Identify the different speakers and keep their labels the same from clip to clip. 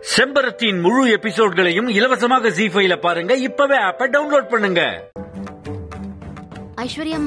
Speaker 1: செம்பரத்தின் முழு எபிசோட்களையும் இலவசமாக ஜி ஃபைல பாருங்க இப்பவே ஆப்ப டவுன்லோட் பண்ணுங்க
Speaker 2: ஐஸ்வர்யாம்மா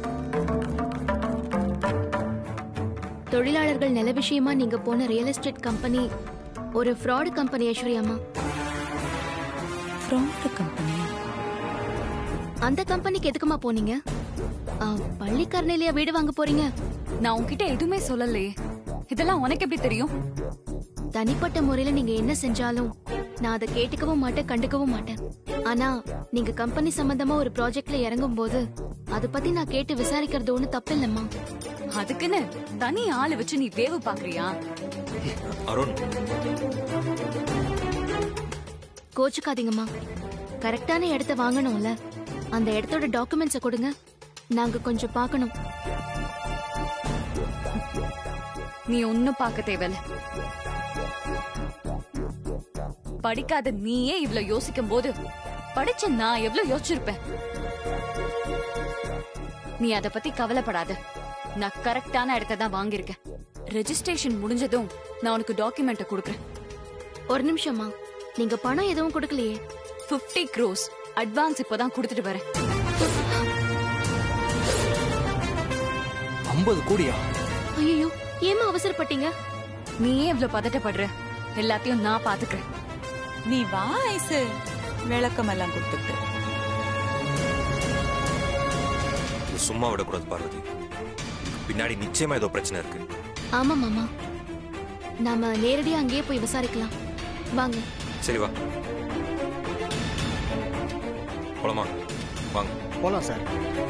Speaker 2: தொழிலாளர்கள் நல விஷயமா நீங்க போன ரியல் எஸ்டேட் கம்பெனி ஒரு ஃப்ராட் கம்பெனி ஐஸ்வர்யாம்மா
Speaker 3: ஃப்ராட் கம்பெனி
Speaker 2: அந்த கம்பெனிக்கு எதுக்குமா போனீங்க ஆ, பள்ளிக்கரணையிலயா வீடு வாங்க போறீங்க
Speaker 3: நான் உன்கிட்ட எதுவுமே சொல்லலையே இதெல்லாம் உனக்கு எப்படி தெரியும்
Speaker 2: தனிப்பட்ட முறையில நீங்க என்ன செஞ்சாலும் நான் அதை கேட்டுக்கவும் மாட்டேன் கண்டுக்கவும் மாட்டேன் ஆனா நீங்க கம்பெனி சம்பந்தமா ஒரு ப்ராஜெக்ட்ல இறங்கும் போது அதை பத்தி நான் கேட்டு விசாரிக்கிறது ஒண்ணு தப்பு இல்லம்மா
Speaker 3: அதுக்குன்னு தனி ஆளு வச்சு நீ வேவு பாக்குறியா
Speaker 4: அருண்
Speaker 2: கோச்சுக்காதீங்கம்மா கரெக்டான இடத்த வாங்கணும்ல அந்த இடத்தோட டாக்குமெண்ட்ஸை கொடுங்க நாங்க கொஞ்சம் பார்க்கணும்
Speaker 3: நீ ஒன்னும் பார்க்க தேவையில்ல படிக்காத நீயே இவ்ளோ யோசிக்கும் போது படிச்ச நான் எவ்வளவு யோசிச்சிருப்பேன் நீ அத பத்தி கவலைப்படாத நான் கரெக்டான இடத்த தான் வாங்கியிருக்கேன் ரெஜிஸ்ட்ரேஷன் முடிஞ்சதும் நான் உனக்கு டாக்குமெண்ட்டை கொடுக்குறேன்
Speaker 2: ஒரு நிமிஷம்மா நீங்க பணம் எதுவும் கொடுக்கலையே
Speaker 3: 50 க்ரோஸ் அட்வான்ஸ் இப்பதான் கொடுத்துட்டு வரேன்
Speaker 4: ஐம்பது கோடியா
Speaker 2: ஐயோ ஏமா அவசரப்பட்டீங்க
Speaker 3: நீயே இவ்ளோ பதட்டப்படுற எல்லாத்தையும் நான் பாத்துக்கிறேன்
Speaker 5: நீ வா ஐசு விளக்கம் எல்லாம் கொடுத்துட்டு
Speaker 4: இது சும்மா விடக்கூடாது பார்வதி பின்னாடி நிச்சயமா ஏதோ பிரச்சனை இருக்கு
Speaker 2: ஆமா மாமா நாம நேரடியா அங்கேயே போய் விசாரிக்கலாம் வாங்க
Speaker 4: சரி வா போலாமா வாங்க
Speaker 6: போலாம் சார்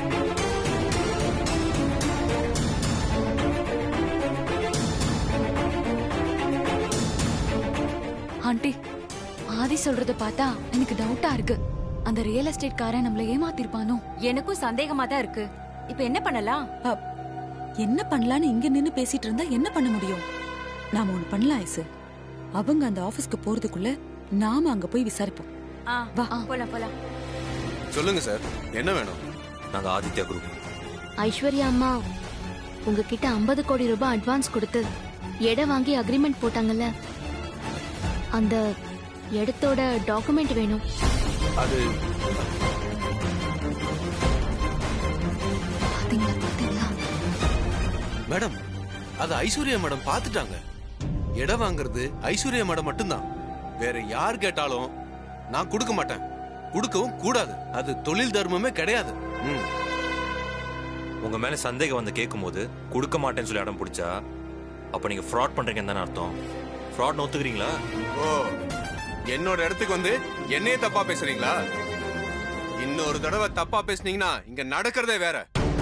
Speaker 3: ஆண்டி ஆதி சொல்றத பார்த்தா எனக்கு டவுட்டா இருக்கு அந்த ரியல் எஸ்டேட் காரன் நம்மள ஏமாத்திருப்பானோ
Speaker 7: எனக்கும் சந்தேகமா தான் இருக்கு இப்ப என்ன பண்ணலாம்
Speaker 5: அப், என்ன பண்ணலான்னு இங்க நின்னு பேசிட்டு இருந்தா என்ன பண்ண முடியும் நாம ஒண்ணு பண்ணலாம் ஐசு அவங்க அந்த ஆபீஸ்க்கு போறதுக்குள்ள நாம அங்க போய் விசாரிப்போம்
Speaker 7: ஆ,
Speaker 5: வா.
Speaker 7: போலாம் போலாம்
Speaker 8: சொல்லுங்க சார் என்ன வேணும்
Speaker 4: நாங்க ஆதித்யா குரூப்
Speaker 2: ஐஸ்வர்யா அம்மா உங்ககிட்ட 50 கோடி ரூபாய் அட்வான்ஸ் கொடுத்து இடம் வாங்கி அக்ரிமெண்ட் போட்டாங்கல்ல அந்த இடத்தோட டாக்குமெண்ட் வேணும்
Speaker 8: அது
Speaker 2: பாத்தீங்களா பாத்தீங்களா
Speaker 8: மேடம் அது ஐஸ்வர்யா மேடம் பாத்துட்டாங்க இடம் வாங்குறது ஐஸ்வர்யா மேடம் மட்டும்தான் வேற யார் கேட்டாலும் நான் கொடுக்க மாட்டேன் கொடுக்கவும் கூடாது அது தொழில் தர்மமே கிடையாது ம்.
Speaker 4: உங்க மேல சந்தேகம் வந்து கேட்கும்போது கொடுக்க மாட்டேன்னு சொல்லி இடம் பிடிச்சா அப்ப நீங்க ஃப்ராட் பண்றீங்கன்னு தானே அர்த்தம் ஃப்ராட் ஒத்துக்கிறீங்களா
Speaker 8: ஓ என்னோட இடத்துக்கு வந்து என்னையே தப்பா பேசுறீங்களா இன்னொரு தடவை தப்பா பேசுனீங்கன்னா இங்க நடக்கிறதே வேற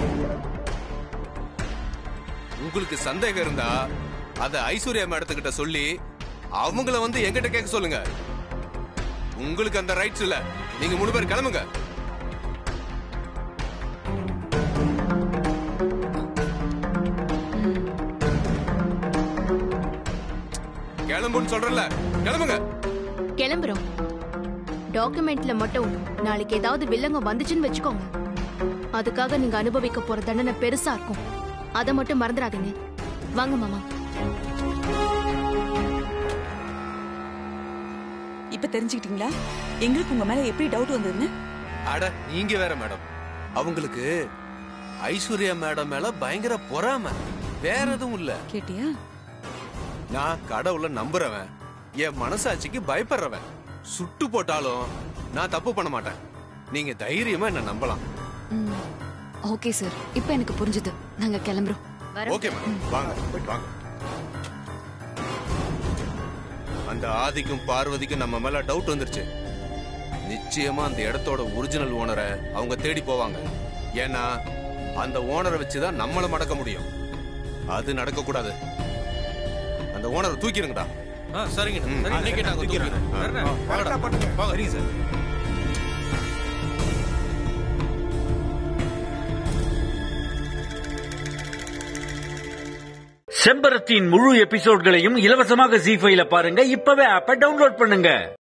Speaker 8: உங்களுக்கு சந்தேகம் இருந்தா அத ஐஸ்வர்யா மேடத்துக்கிட்ட சொல்லி அவங்கள வந்து எங்கிட்ட கேட்க சொல்லுங்க உங்களுக்கு அந்த ரைட்ஸ் இல்ல நீங்க மூணு பேர் கிளம்புங்க கிளம்புன்னு சொல்றல கிளம்புங்க
Speaker 2: கிளம்புறோம் டாக்குமெண்ட்ல மட்டும் நாளைக்கு ஏதாவது வில்லங்க வந்துச்சுன்னு வச்சுக்கோங்க அதுக்காக நீங்க அனுபவிக்க போற தண்டனை பெருசா இருக்கும் அதை மட்டும் மறந்துடாதீங்க வாங்க மாமா
Speaker 5: இப்ப தெரிஞ்சுக்கிட்டீங்களா எங்களுக்கு உங்க மேல எப்படி டவுட் வந்ததுன்னு
Speaker 8: அட நீங்க வேற மேடம் அவங்களுக்கு ஐஸ்வர்யா மேடம் மேல பயங்கர பொறாம வேற எதுவும் இல்ல
Speaker 5: கேட்டியா
Speaker 8: நான் கடவுள நம்புறவன் என் மனசாட்சிக்கு பயப்படுறவன் சுட்டு போட்டாலும் நான் தப்பு பண்ண மாட்டேன் நீங்க தைரியமா என்ன நம்பலாம்
Speaker 3: ஓகே சார் இப்போ எனக்கு புரிஞ்சுது நாங்க கிளம்புறோம்
Speaker 8: ஓகே மேடம் வாங்க போயிட்டு வாங்க அந்த ஆதிக்கும் பார்வதிக்கும் நம்ம மேல டவுட் வந்துருச்சு நிச்சயமா அந்த இடத்தோட ஒரிஜினல் ஓனரை அவங்க தேடி போவாங்க ஏன்னா அந்த ஓனரை வச்சுதான் நம்மள மடக்க முடியும் அது நடக்க கூடாது அந்த ஓனரை தூக்கிருங்கடா
Speaker 4: சரிங்க
Speaker 8: அன்னைக்கு நாங்க தூக்கிறோம்.
Speaker 4: சரிங்க சார்
Speaker 1: செம்பரத்தின் முழு எபிசோட்களையும் இலவசமாக ஜி ஃபைல பாருங்க இப்பவே ஆப்ப டவுன்லோட் பண்ணுங்க